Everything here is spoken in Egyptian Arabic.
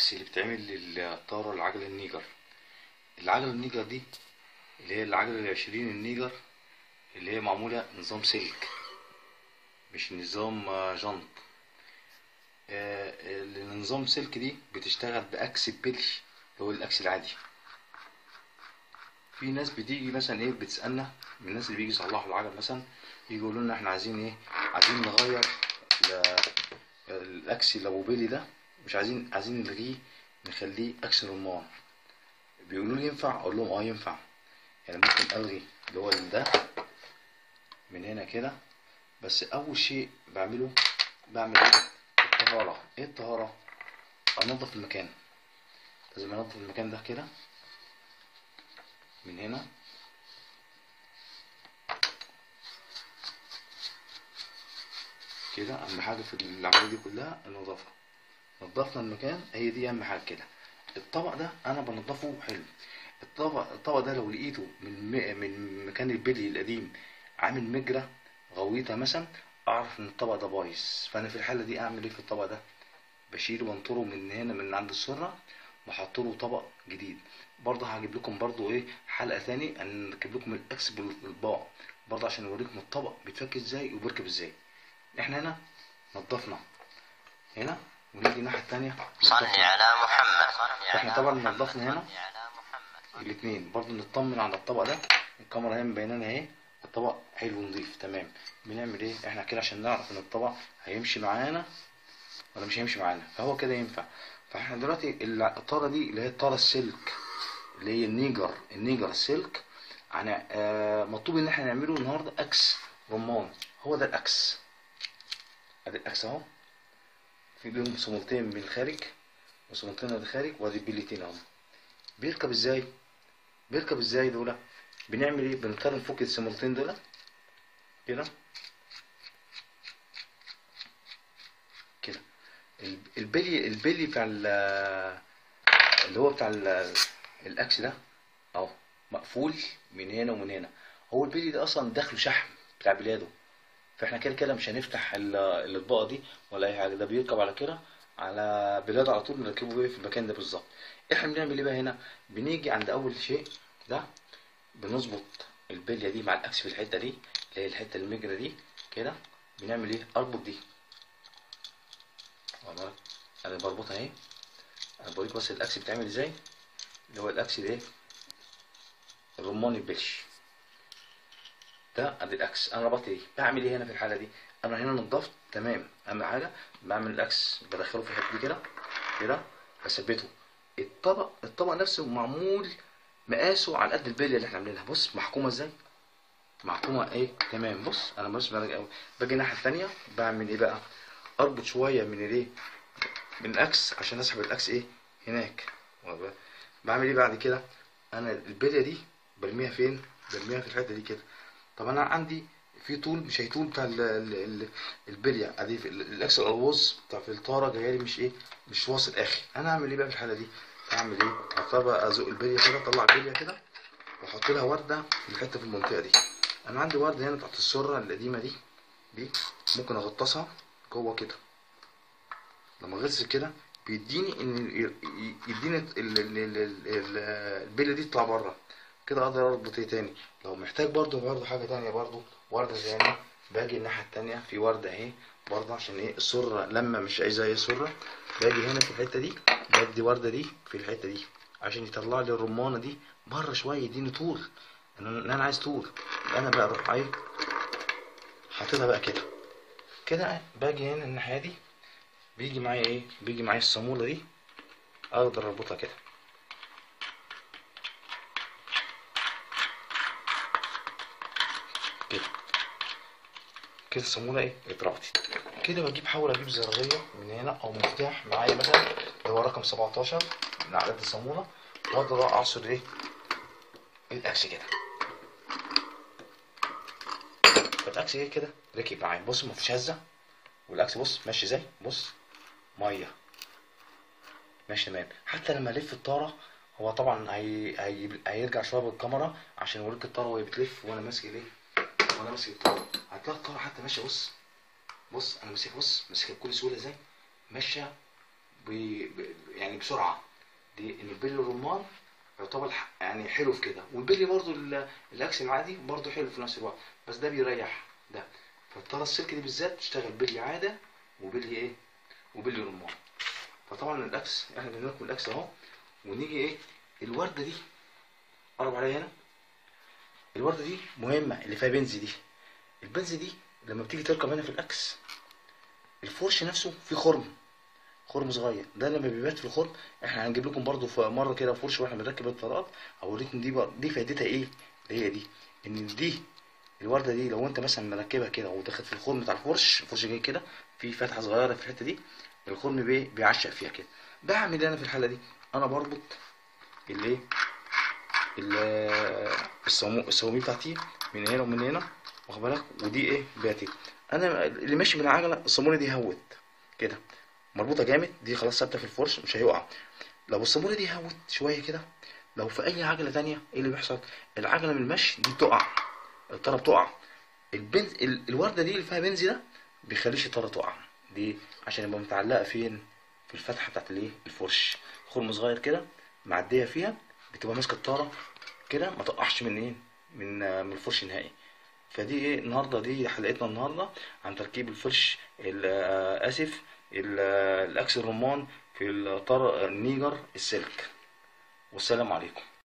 الاكس اللي بتعمل للطاره العجله النيجر العجله النيجر دي اللي هي العجله العشرين النيجر اللي هي معموله نظام سلك مش نظام آه، جنط آه، النظام سلك دي بتشتغل باكس البلي اللي هو الاكس العادي في ناس بتيجي مثلا ايه بتسالنا من الناس اللي بيجي يصلحوا العجل مثلا يجي يقولوا لنا احنا عايزين ايه عايزين نغير ل- الاكس الابو بيلي ده مش عايزين عايزين نلغيه نخليه اكس رمان بيقولوا لي ينفع اقول لهم اه ينفع يعني ممكن الغي اللي هو ده من هنا كده بس اول شيء بعمله بعمل ايه الطهاره ايه الطهاره انظف المكان لازم انظف المكان ده كده من هنا كده اهم حاجه في العمليه دي كلها النظافه نظفنا المكان هي دي اهم حاجه كده الطبق ده انا بنضفه حلو الطبق الطبق ده لو لقيته من م- من مكان البلي القديم عامل مجرى غويطه مثلا اعرف ان الطبق ده بايظ فانا في الحاله دي اعمل ايه في الطبق ده بشيله وانطره من هنا من عند السره واحط له طبق جديد برضه هجيب لكم برضه ايه حلقه تاني ان نركب لكم الاكس بالاطباق برضه عشان اوريكم الطبق بيتفك ازاي وبيركب ازاي احنا هنا نضفنا هنا ونيجي الناحيه التانيه صل نضفنا على محمد احنا طبعا نضفنا هنا الاثنين برضو نطمن على الطبق ده الكاميرا هي مبينه لنا اهي الطبق حلو ونضيف تمام بنعمل ايه احنا كده عشان نعرف ان الطبق هيمشي معانا ولا مش هيمشي معانا فهو كده ينفع فاحنا دلوقتي ال- الطاره دي اللي هي الطاره السلك اللي هي النيجر النيجر السلك يعني آه مطلوب ان احنا نعمله النهارده اكس رمان هو ده الاكس ادي الاكس اهو في بيهم صمولتين من الخارج وصمولتين من الخارج وادي بيلتين اهو بيركب ازاي بيركب ازاي دول بنعمل ايه بنضطر نفك الصمولتين دول كده كده ال- البلي البلي بتاع ال- اللي هو بتاع ال- الاكس ده اهو مقفول من هنا ومن هنا هو البلي ده اصلا داخله شحم بتاع بلاده فاحنا كده كده مش هنفتح ال- الاطباقه دي ولا اي حاجه ده بيركب على كده على بلاده على طول نركبه ايه في المكان ده بالظبط احنا بنعمل ايه بقى هنا بنيجي عند اول شيء ده بنظبط البليه دي مع الاكس في الحته دي اللي هي الحته المجرى دي كده بنعمل ايه اربط دي واخد بالك؟ انا بربطها اهي انا بوريك بس الاكس بيتعمل ازاي اللي هو الاكس ده ايه الرمان البلش ده ادي الاكس انا ربطت دي بعمل ايه هنا في الحاله دي انا هنا نضفت تمام اهم حاجه بعمل الاكس بدخله في الحته دي كده كده بثبته الطبق الطبق نفسه معمول مقاسه على قد البليه اللي احنا عاملينها بص محكومه ازاي محكومه ايه تمام بص انا بص باجي باجي الناحيه الثانيه بعمل ايه بقى اربط شويه من الايه من الاكس عشان اسحب الاكس ايه هناك واخد بالك؟ بعمل ايه بعد كده انا البليه دي برميها فين برميها في الحته دي كده طب انا عندي في طول مش هيطول بتاع ال- ال- ال- البليه ادي في ال- الاكس الالوز بتاع في الطاره جايه لي مش ايه مش واصل اخي انا اعمل ايه بقى في الحاله دي اعمل ايه اضطر بقى ازق البليه كده اطلع البليه كده واحط لها ورده في الحته في المنطقه دي انا عندي ورده هنا تحت السره القديمه دي دي ممكن اغطسها جوه كده لما اغطس كده بيديني ان ي- ي- يديني ال- ال- ال- ال- ال- البليه دي تطلع بره كده اقدر اربط ايه تاني لو محتاج برضو برضو حاجه تانية برضو ورده تاني باجي الناحيه التانية في ورده اهي برضه عشان ايه السره لما مش عايزه اي سره باجي هنا في الحته دي بدي ورده دي في الحته دي عشان يطلع لي الرمانه دي بره شويه يديني طول ان انا إن أنا عايز طول انا بقى اروح ايه حاططها بقى كده كده باجي هنا الناحيه دي بيجي معايا ايه بيجي معايا الصاموله دي اقدر اربطها كده كده كده الصاموله ايه اتربطت كده بجيب حاول اجيب زراريه من هنا او مفتاح معايا مثلا اللي هو رقم 17 من اعداد الصاموله وافضل اعصر ايه الاكس كده فالاكس ايه كده ركب معايا بص مفيش هزه والاكس بص ماشي ازاي بص ميه ماشي تمام حتى لما الف الطاره هو طبعا هي... هي... هيرجع شويه بالكاميرا عشان اوريك الطاره وهي بتلف وانا ماسك الايه وانا ماسك الطاره هتلاقي الطاره حتى ماشيه بص بص انا ماسك بص ماسكها بكل سهوله ازاي ماشيه ب... ب... يعني يعني بسرعه دي ان البلي الرمان يعتبر ح- يعني حلو في كده والبلي برضو ال- الاكس العادي برضو حلو في نفس الوقت بس ده بيريح ده فالطاره السلك دي بالذات تشتغل بلي عاده وبلي ايه وبلي رمان فطبعا الاكس احنا بناكل الاكس اهو ونيجي ايه الورده دي قرب عليا هنا الورده دي مهمه اللي فيها بنز دي البنز دي لما بتيجي تركب هنا في الاكس الفرش نفسه فيه خرم خرم صغير ده لما بيبات في الخرم احنا هنجيب لكم برضو في مره كده فرش واحنا بنركب الطارات اوريكم دي بر... دي فايدتها ايه اللي هي دي ان دي الورده دي لو انت مثلا مركبها كده ودخلت في الخرم بتاع الفرش الفرش جاي كده في فتحه صغيره في الحته دي الخرم بي... بيعشق فيها كده بعمل ايه انا في الحاله دي انا بربط الايه ال- الصمو... الصواميل بتاعتي من هنا ومن هنا واخد بالك ودي ايه باتي انا اللي ماشي بالعجله الصاموله دي هوت كده مربوطه جامد دي خلاص ثابته في الفرش مش هيقع لو الصاموله دي هوت شويه كده لو في اي عجله تانية ايه اللي بيحصل العجله من المشي دي بتقع الطاره بتقع البنز ال... الورده دي اللي فيها بنز ده بيخليش الطاره تقع دي عشان يبقى متعلقه فين في الفتحه بتاعت الايه الفرش خرم صغير كده معديه فيها بتبقى ماسكه الطاره كده ما تقعش من ايه من آه، من الفرش نهائي فدي ايه النهارده دي حلقتنا النهارده عن تركيب الفرش ال- آه، اسف ال- آه، الاكس الرمان في الطار النيجر السلك والسلام عليكم